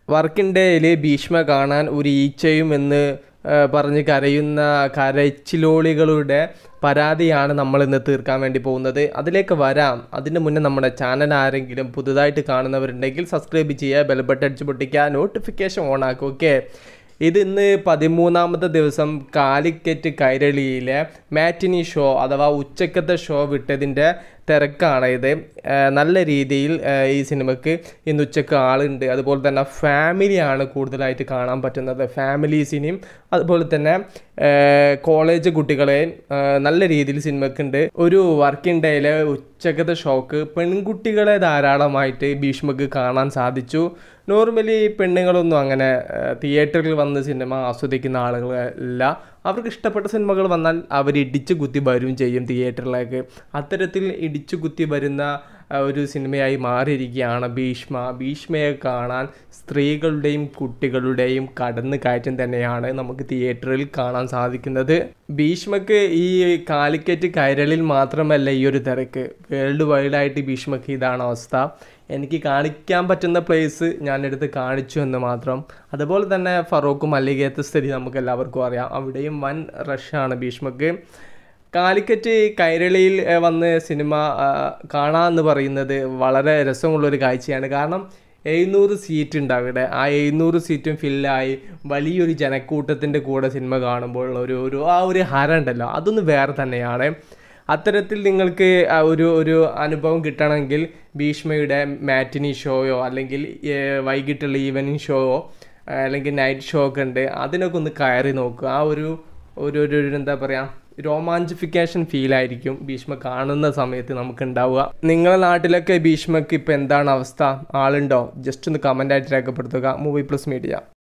working ഡേയിൽ ഭീഷ്മ കാണാൻ ഒരു ഈച്ചയും എന്ന് ആ, പറഞ്ഞ് കരയുന്ന കരച്ചിലോളികളുടെ പരാതിയാണ് നമ്മൾ ഇന്ന് തീർക്കാൻ വേണ്ടി പോകുന്നത് അതിലേക്ക് വരാം അതിന് മുന്നേ നമ്മുടെ ചാനൽ ആരെങ്കിലും പുതുതായിട്ട് കാണുന്നവരുണ്ടെങ്കിൽ സബ്സ്ക്രൈബ് ചെയ്യുക ബെൽബട്ട് അടിച്ച് പൊട്ടിക്കുക നോട്ടിഫിക്കേഷൻ ഓൺ ആക്കുക ഓക്കെ ഇത് ഇന്ന് പതിമൂന്നാമത്തെ ദിവസം കാലിക്കറ്റ് കൈരളിയിലെ മാറ്റിനി ഷോ അഥവാ ഉച്ചക്കത്തെ ഷോ വിട്ടതിൻ്റെ തിരക്കാണ് ഇത് ആ, നല്ല രീതിയിൽ ആ, ഈ സിനിമയ്ക്ക് ഇന്ന് ഉച്ചക്ക് ആളുണ്ട് അതുപോലെ തന്നെ ഫാമിലിയാണ് കൂടുതലായിട്ട് കാണാൻ പറ്റുന്നത് ഫാമിലീസിനെയും അതുപോലെ തന്നെ ആ, കോളേജ് കുട്ടികളെയും ആ, നല്ല രീതിയിൽ സിനിമയ്ക്കുണ്ട് ഒരു വർക്കിംഗ് ഡേയിലെ ഉച്ചക്കത്തെ ഷോക്ക് പെൺകുട്ടികളെ ധാരാളമായിട്ട് ഭീഷ്മക്ക് കാണാൻ സാധിച്ചു നോർമലി പെണ്ണുങ്ങളൊന്നും അങ്ങനെ ആ, തിയേറ്ററിൽ വന്ന് സിനിമ ആസ്വദിക്കുന്ന ആളുകളല്ല അവർക്ക് ഇഷ്ടപ്പെട്ട സിനിമകൾ വന്നാൽ അവർ ഇടിച്ചു കുത്തി വരും ചെയ്യും തിയേറ്ററിലേക്ക് അത്തരത്തിൽ ഇടിച്ചു കുത്തി വരുന്ന ആ, ഒരു സിനിമയായി മാറിയിരിക്കുകയാണ് ഭീഷ്മ ഭീഷ്മയെ കാണാൻ സ്ത്രീകളുടെയും കുട്ടികളുടെയും കടന്നു കയറ്റം തന്നെയാണ് നമുക്ക് തിയേറ്ററിൽ കാണാൻ സാധിക്കുന്നത് ഭീഷ്മക്ക് ഈ കാലിക്കറ്റ് കൈരളിൽ മാത്രമല്ല ഈ ഒരു തിരക്ക് വേൾഡ് വൈഡായിട്ട് ഭീഷ്മക്ക് ഇതാണ് അവസ്ഥ എനിക്ക് കാണിക്കാൻ പറ്റുന്ന പ്ലേസ് ഞാനെടുത്ത് കാണിച്ചു എന്ന് മാത്രം അതുപോലെ തന്നെ ഫറൂഖ് മല്ലികയത്തെ സ്ഥിതി നമുക്ക് എല്ലാവർക്കും അറിയാം അവിടെയും വൻ റഷാണ് ഭീഷ്മക്ക് കാലിക്കറ്റ് കൈരളിയിൽ ഏഹ്, വന്ന് സിനിമ ആ, കാണാമെന്ന് പറയുന്നത് വളരെ രസമുള്ളൊരു കാഴ്ചയാണ് കാരണം എഴുന്നൂറ് സീറ്റ് ഉണ്ട് അവിടെ ആ എഴുന്നൂറ് സീറ്റും ഫില്ലായി വലിയൊരു ജനക്കൂട്ടത്തിൻ്റെ കൂടെ സിനിമ കാണുമ്പോൾ ഒരു ഒരു ആ ഒരു ഹരം ഉണ്ടല്ലോ അതൊന്ന് വേറെ തന്നെയാണ് അത്തരത്തിൽ നിങ്ങൾക്ക് ആ ഒരു ഒരു അനുഭവം കിട്ടണമെങ്കിൽ ഭീഷ്മയുടെ മാറ്റിനി ഷോയോ അല്ലെങ്കിൽ ഏഹ്, വൈകിട്ടുള്ള ഈവനിങ് ഷോയോ അല്ലെങ്കിൽ നൈറ്റ് ഷോ ഒക്കെ ഉണ്ട് അതിനൊക്കെ ഒന്ന് കയറി നോക്കുക ആ ഒരു ഒരു ഒരു ഒരു എന്താ പറയുക രോമാഞ്ചിഫിക്കേഷൻ ഫീൽ ആയിരിക്കും ഭീഷ്മ കാണുന്ന സമയത്ത് നമുക്ക് ഉണ്ടാവുക നിങ്ങളുടെ നാട്ടിലൊക്കെ ഭീഷ്മക്ക് ഇപ്പം എന്താണ് അവസ്ഥ ആളുണ്ടോ ജസ്റ്റ് ഒന്ന് കമൻ്റ് ആയിട്ട് രേഖപ്പെടുത്തുക മൂവി പ്ലസ് മീഡിയ